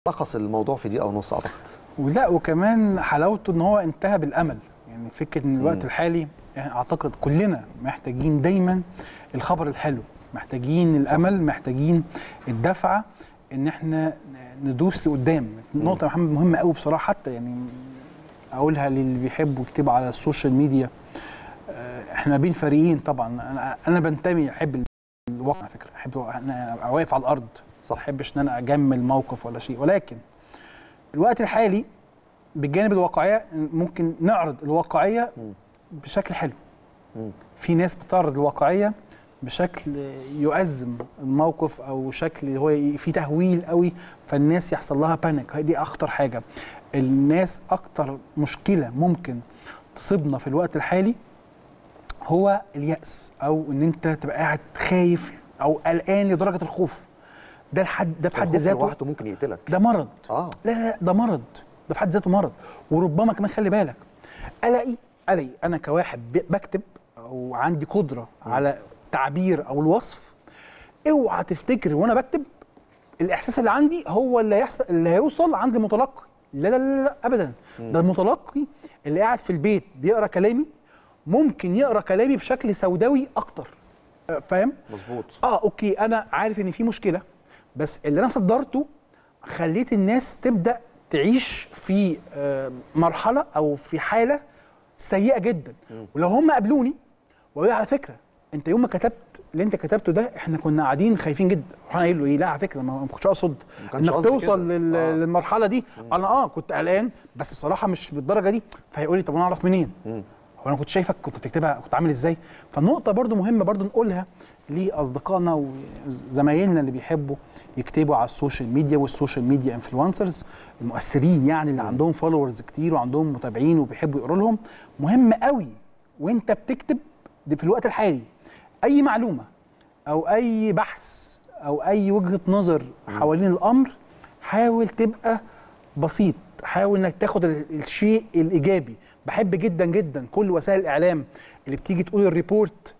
لخص الموضوع في دقيقه ونص اعتقد ولا وكمان حلاوته ان هو انتهى بالامل يعني فكره ان الوقت مم. الحالي يعني اعتقد كلنا محتاجين دايما الخبر الحلو محتاجين الامل محتاجين الدفعه ان احنا ندوس لقدام نقطه يا محمد مهمه قوي بصراحه حتى يعني اقولها للي بيحبوا يكتبوا على السوشيال ميديا آه، احنا بين فريقين طبعا انا انا بنتمي احب الواقع على فكره احب انا أبقى واقف على الارض صح. ما احبش ان انا اجمل موقف ولا شيء ولكن الوقت الحالي بالجانب الواقعيه ممكن نعرض الواقعيه مم. بشكل حلو مم. في ناس بتعرض الواقعيه بشكل يؤزم الموقف او شكل هو في تهويل قوي فالناس يحصل لها بانيك دي اخطر حاجه الناس اكتر مشكله ممكن تصيبنا في الوقت الحالي هو اليأس او ان انت تبقى قاعد خايف او قلقان لدرجه الخوف ده الحد ده في حد الخوف ذاته لوحده ممكن يقتلك ده مرض اه لا لا لا، ده مرض ده في حد ذاته مرض وربما كمان خلي بالك الاقي الاقي انا كواحد ب- بكتب او عندي قدره على تعبير او الوصف اوعى تفتكر وانا بكتب الاحساس اللي عندي هو اللي هيحصل اللي هيوصل عند المتلقي لا لا لا, لا ابدا ده المتلقي اللي قاعد في البيت بيقرا كلامي ممكن يقرا كلامي بشكل سوداوي اكتر أه، فاهم مظبوط اه اوكي انا عارف ان في مشكله بس اللي انا صدرته خليت الناس تبدا تعيش في آه، مرحله او في حاله سيئه جدا ولو هم قابلوني وقالوا لي على فكره انت يوم ما كتبت اللي انت كتبته ده احنا كنا قاعدين خايفين جدا رحنا قايل له ايه لا على فكره ما ما كنتش اقصد ما كانش انك قصدي توصل كده. لل... آه. للمرحله دي انا اه كنت قلقان بس بصراحه مش بالدرجه دي فهيقول لي طب انا اعرف منين مم. هو انا كنت شايفك كنت بتكتبها كنت عامل ازاي فالنقطه برضو مهمه برضو نقولها لاصدقائنا وزمايلنا اللي بيحبوا يكتبوا على السوشيال ميديا والسوشيال ميديا انفلونسرز المؤثرين يعني اللي عندهم فولورز كتير وعندهم متابعين وبيحبوا يقروا لهم مهم قوي وانت بتكتب دي في الوقت الحالي اي معلومه او اي بحث او اي وجهه نظر حوالين الامر حاول تبقى بسيط حاول انك تاخد ال- الشيء الايجابي بحب جدا جدا كل وسائل الاعلام اللي بتيجي تقول الريبورت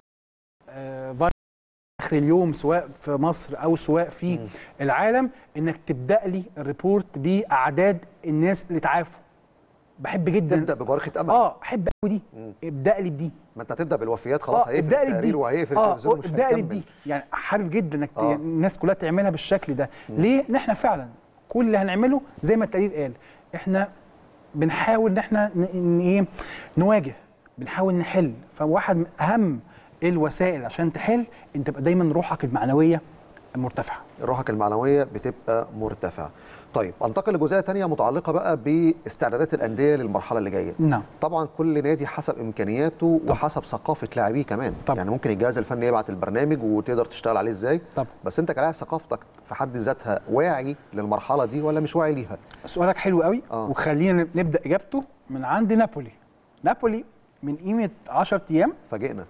آه، في اخر اليوم سواء في مصر او سواء في العالم انك تبدا لي الريبورت باعداد الناس اللي تعافوا بحب جدا تبدا ببرخه امل اه احب قوي دي مم. ابدا لي بدي ما انت هتبدا بالوفيات خلاص آه، هيقفل ابدأ لي التقرير بدي. وهيقفل اه التلفزيون مش ابدا لي هيكمل بدي يعني حابب جدا انك آه. آه. الناس كلها تعملها بالشكل ده ليه ان احنا فعلا كل اللي هنعمله زي ما التقرير قال احنا بنحاول ان احنا ن- ان ايه نواجه بنحاول نحل فواحد من اهم الوسائل عشان تحل انت تبقى دايما روحك المعنويه مرتفعه روحك المعنويه بتبقى مرتفعه طيب انتقل لجزئيه تانية متعلقه بقى باستعدادات الانديه للمرحله اللي جايه نعم طبعا كل نادي حسب امكانياته وحسب ثقافه لاعبيه كمان طبعا. يعني ممكن الجهاز الفني يبعت البرنامج وتقدر تشتغل عليه ازاي طبعا. بس انت كلاعب ثقافتك في حد ذاتها واعي للمرحله دي ولا مش واعي ليها سؤالك حلو قوي آه. وخلينا نبدا اجابته من عند نابولي نابولي من قيمه 10 ايام فاجئنا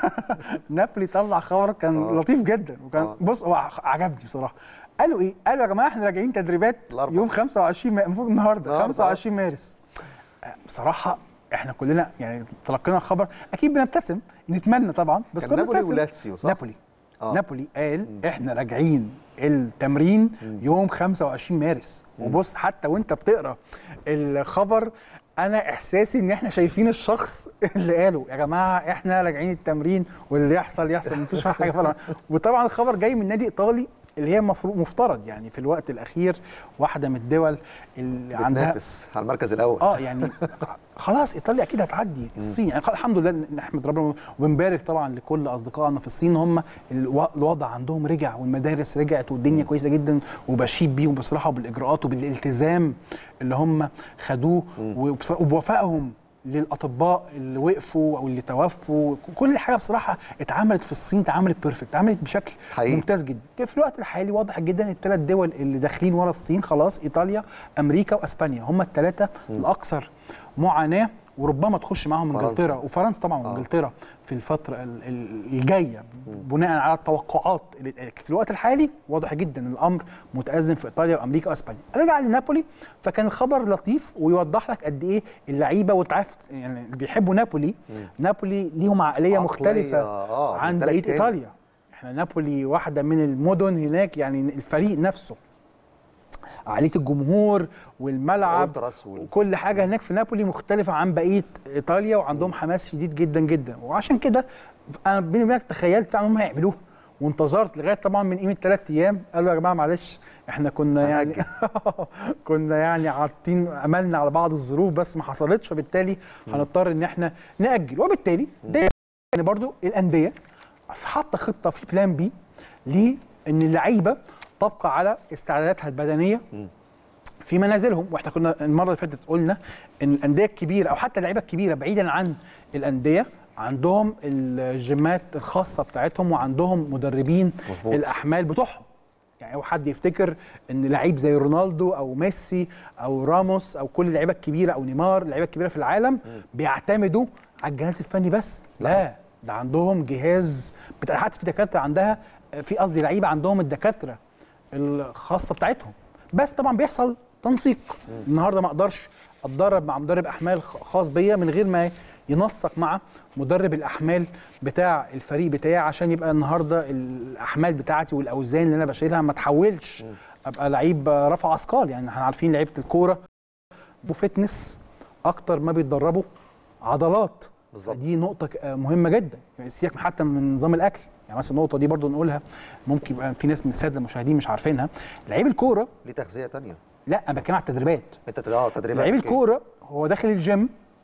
نابولي طلع خبر كان آه. آه. لطيف جدا وكان آه. آه. بص هو عجبني بصراحه قالوا ايه؟ قالوا يا جماعه احنا راجعين تدريبات الأربع. يوم 25 ما- المفروض النهارده النهاردة. 25 مارس آه، بصراحه احنا كلنا يعني تلقينا الخبر اكيد بنبتسم نتمنى طبعا بس كان كنا نابولي بنبتسم ولاتسيو صح؟ نابولي آه. آه. نابولي قال احنا راجعين التمرين يوم 25 مارس وبص حتى وانت بتقرا الخبر انا احساسي ان احنا شايفين الشخص اللي قاله يا جماعه احنا راجعين التمرين واللي يحصل يحصل مفيش فيها حاجه فعلا وطبعا الخبر جاي من نادي ايطالي اللي هي مفروض مفترض يعني في الوقت الاخير واحده من الدول اللي عندها بتنافس على المركز الاول اه يعني خلاص ايطاليا اكيد هتعدي الصين يعني الحمد لله نحمد ربنا وبنبارك طبعا لكل اصدقائنا في الصين هم الو- الوضع عندهم رجع والمدارس رجعت والدنيا كويسه جدا وبشيد بيهم بصراحه وبالاجراءات وبالالتزام اللي هم خدوه وبص- وبوفائهم للاطباء اللي وقفوا او اللي توفوا كل حاجه بصراحه اتعملت في الصين اتعملت بيرفكت اتعملت بشكل حقيقي. ممتاز جدا في الوقت الحالي واضح جدا الثلاث دول اللي داخلين ورا الصين خلاص ايطاليا امريكا واسبانيا هم الثلاثه الاكثر معاناه وربما تخش معاهم فرنسا. انجلترا وفرنسا طبعا آه. وانجلترا في الفتره ال- ال- الجايه بناء على التوقعات اللي في الوقت الحالي واضح جدا ان الامر متازم في ايطاليا وامريكا واسبانيا رجع لنابولي فكان الخبر لطيف ويوضح لك قد ايه اللعيبه وانت عارف يعني اللي بيحبوا نابولي نابولي ليهم عقليه عقلية، مختلفه آه، عن منتاليتي بقيه تاني. ايطاليا احنا نابولي واحده من المدن هناك يعني الفريق نفسه عاليه الجمهور والملعب والتراس وال- وكل حاجه هناك في نابولي مختلفه عن بقيه ايطاليا وعندهم حماس شديد جدا جدا وعشان كده انا بيني وبينك تخيلت فعلا هم هيعملوها وانتظرت لغايه طبعا من قيمه ثلاث ايام قالوا يا جماعه معلش احنا كنا يعني هنأجل. كنا يعني عاطين املنا على بعض الظروف بس ما حصلتش فبالتالي هنضطر ان احنا ناجل وبالتالي ده يعني برضو الانديه حاطه خطه في بلان بي لان اللعيبه تبقى على استعداداتها البدنيه في منازلهم واحنا كنا المره اللي فاتت قلنا ان الانديه الكبيره او حتى اللعيبه الكبيره بعيدا عن الانديه عندهم الجيمات الخاصه بتاعتهم وعندهم مدربين مظبوط. الاحمال بتوعهم يعني او حد يفتكر ان لعيب زي رونالدو او ميسي او راموس او كل اللعيبه الكبيره او نيمار اللعيبه الكبيره في العالم بيعتمدوا على الجهاز الفني بس لا ده عندهم جهاز بتاع حتى في دكاتره عندها في قصدي لعيبه عندهم الدكاتره الخاصه بتاعتهم بس طبعا بيحصل تنسيق النهارده ما اقدرش اتدرب مع مدرب احمال خ- خاص بيا من غير ما ينسق مع مدرب الاحمال بتاع الفريق بتاعي عشان يبقى النهارده الاحمال بتاعتي والاوزان اللي انا بشيلها ما تحولش ابقى لعيب رفع اثقال يعني احنا عارفين لعيبه الكوره وفتنس اكتر ما بيتدربوا عضلات بالظبط. دي نقطه ك- مهمه جدا يعني سيبك حتى من نظام الاكل يعني مثلا النقطه دي برضو نقولها ممكن يبقى في ناس من الساده المشاهدين مش عارفينها لعيب الكوره ليه تغذيه تانية لا انا بتكلم على التدريبات انت اه تدريبات لعيب أوكي. الكوره هو داخل الجيم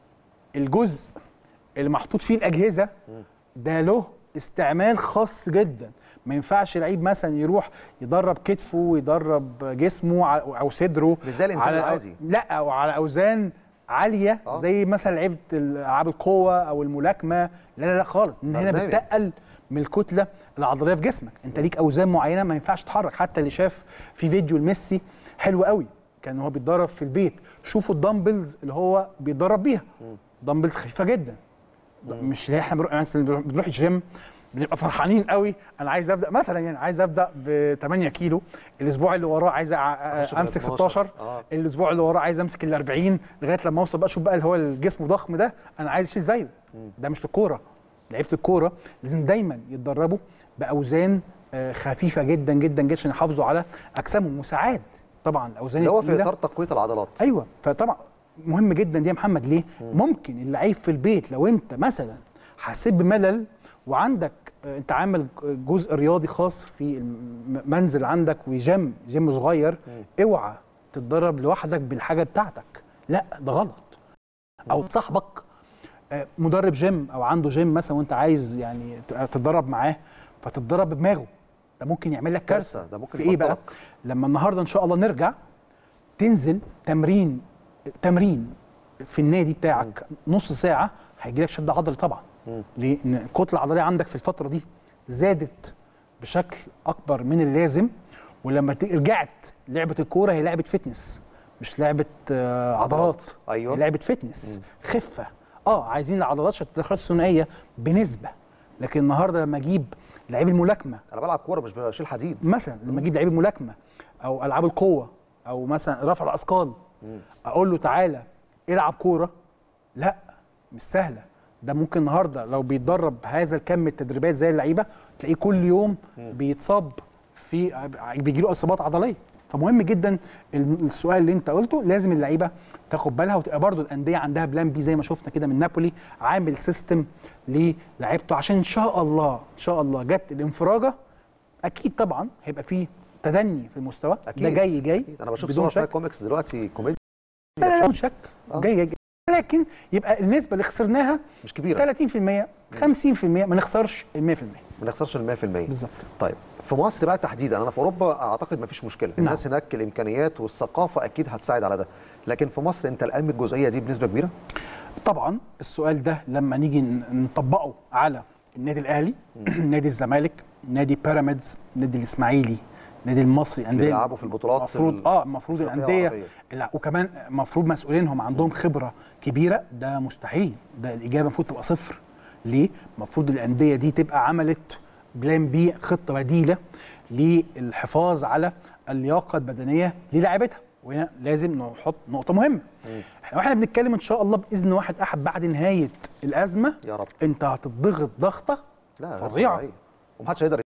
الجزء اللي محطوط فيه الاجهزه ده له استعمال خاص جدا ما ينفعش لعيب مثلا يروح يدرب كتفه ويدرب جسمه على- او صدره مش زي الإنسان على العادي. لا او على اوزان عاليه آه. زي مثلا لعيبه العاب القوه او الملاكمه لا لا لا خالص ان هنا برنامج. بتقل من الكتله العضليه في جسمك انت ليك اوزان معينه ما ينفعش تتحرك حتى اللي شاف في فيديو لميسي حلو قوي كان هو بيتدرب في البيت شوفوا الدمبلز اللي هو بيتدرب بيها دمبلز خفيفه جدا مش اللي احنا بنروح مثلا بنروح الجيم بنبقى فرحانين قوي انا عايز ابدا مثلا يعني عايز ابدا ب 8 كيلو الاسبوع اللي وراه عايز أع- أخش في ال امسك 12. 16 آه. الاسبوع اللي وراه عايز امسك ال 40 لغايه لما اوصل بقى اشوف بقى اللي هو الجسم الضخم ده انا عايز اشيل زيه ده مش الكوره لعيبه الكوره لازم دايما يتدربوا باوزان آه، خفيفه جدا جدا جدا عشان يحافظوا على اجسامهم وساعات طبعا الاوزان اللي هو في التقيلة- اطار تقويه العضلات ايوه فطبعا مهم جدا دي يا محمد ليه؟ ممكن اللعيب في البيت لو انت مثلا حسيت بملل وعندك آه، انت عامل جزء رياضي خاص في المنزل عندك وجيم جيم صغير اوعى تتدرب لوحدك بالحاجه بتاعتك لا ده غلط او صاحبك آه، مدرب جيم او عنده جيم مثلا وانت عايز يعني تتدرب معاه فتتدرب بدماغه ده ممكن يعمل لك كارثه كارثة، ده ممكن في ايه بقى يبطلك. لما النهارده ان شاء الله نرجع تنزل تمرين تمرين في النادي بتاعك نص ساعه هيجي لك شد عضلي طبعا ليه؟ لان الكتله العضليه عندك في الفتره دي زادت بشكل اكبر من اللازم ولما ت- رجعت لعبه الكوره هي لعبه فتنس مش لعبه آه، عضلات. عضلات أيوة. هي لعبه فتنس خفه اه عايزين العضلات عشان التدخلات الثنائيه بنسبه لكن النهارده لما اجيب لعيب الملاكمه انا بلعب كوره مش بشيل حديد مثلا لما اجيب لعيب الملاكمه او العاب القوه او مثلا رفع الاثقال اقول له تعالى العب كوره لا مش سهله ده ممكن النهارده لو بيتدرب هذا الكم من التدريبات زي اللعيبه تلاقيه كل يوم بيتصاب في بيجي له اصابات عضليه فمهم جدا ال- السؤال اللي انت قلته لازم اللعيبه تاخد بالها وتبقى برضو الانديه عندها بلان بي زي ما شفنا كده من نابولي عامل سيستم للعيبته عشان ان شاء الله ان شاء الله جت الانفراجه اكيد طبعا هيبقى فيه تدني في المستوى اكيد ده جاي جاي أكيد. انا بشوف بدون صور فيها شك كوميكس دلوقتي كوميديا لا لا بدون شك آه. جاي جاي لكن يبقى النسبه اللي خسرناها مش كبيره 30% 50% ما نخسرش ال 100% ما نخسرش ال 100% بالظبط طيب في مصر بقى تحديدا انا في اوروبا اعتقد ما فيش مشكله نعم. الناس هناك الامكانيات والثقافه اكيد هتساعد على ده لكن في مصر انت الان من الجزئيه دي بنسبه كبيره طبعا السؤال ده لما نيجي ن- نطبقه على النادي الاهلي نادي الزمالك نادي بيراميدز نادي الاسماعيلي نادي المصري انديه بيلعبوا في البطولات المفروض ال- اه المفروض الأفريقية الانديه والعربية. لا وكمان المفروض مسؤولينهم عندهم خبره كبيره ده مستحيل ده الاجابه المفروض تبقى صفر ليه المفروض الانديه دي تبقى عملت بلان بي خطه بديله للحفاظ على اللياقه البدنيه للاعبتها وهنا لازم نحط نقطه مهمه احنا واحنا بنتكلم ان شاء الله باذن واحد احد بعد نهايه الازمه يا رب انت هتضغط ضغطه لا غير فظيعه طبيعية. ومحدش هيقدر